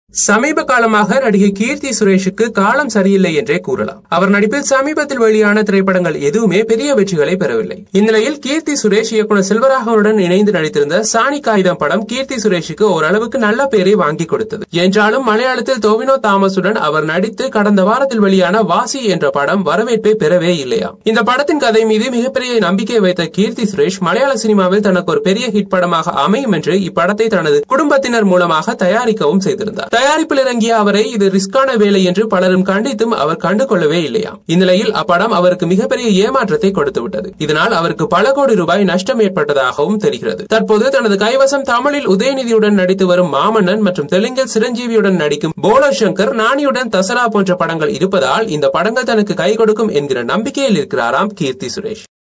சமீப காலமாக நடிகை கீர்த்தி சுரேஷுக்கு காலம் சரியில்லை என்றே கூறலாம் அவர் நடிப்பில் சமீபத்தில் வெளியான திரைப்படங்கள் எதுவுமே பெரிய வெற்றிகளை பெறவில்லை இந்நிலையில் கீர்த்தி சுரேஷ் இயக்குனர் செல்வராகவனுடன் இணைந்து நடித்திருந்த சாணி காகிதம் படம் கீர்த்தி சுரேஷுக்கு ஓரளவுக்கு நல்ல பேரை வாங்கி கொடுத்தது என்றாலும் மலையாளத்தில் டோவினோ தாமஸுடன் அவர் நடித்து கடந்த வாரத்தில் வெளியான வாசி என்ற படம் வரவேற்பை பெறவே இல்லையா இந்த படத்தின் கதை மீது மிகப்பெரிய நம்பிக்கை வைத்த கீர்த்தி சுரேஷ் மலையாள சினிமாவில் தனக்கு ஒரு பெரிய ஹிட் படமாக அமையும் என்று இப்படத்தை தனது குடும்பத்தினர் மூலமாக தயாரிக்கவும் செய்திருந்தார் தயாரிப்பில் இறங்கிய அவரை இது ரிஸ்கான வேலை என்று பலரும் கண்டித்தும் அவர் கண்டுகொள்ளவே இல்லையா இந்நிலையில் அப்படம் அவருக்கு மிகப்பெரிய ஏமாற்றத்தை கொடுத்து விட்டது இதனால் அவருக்கு பல கோடி ரூபாய் நஷ்டம் ஏற்பட்டதாகவும் தெரிகிறது தற்போது தனது கைவசம் தமிழில் உதயநிதியுடன் நடித்து வரும் மாமன்னன் மற்றும் தெலுங்கில் சிரஞ்சீவியுடன் நடிக்கும் போலோ சங்கர் நானியுடன் தசரா போன்ற படங்கள் இருப்பதால் இந்த படங்கள் தனக்கு கை கொடுக்கும் என்கிற நம்பிக்கையில் இருக்கிறாராம் கீர்த்தி சுரேஷ்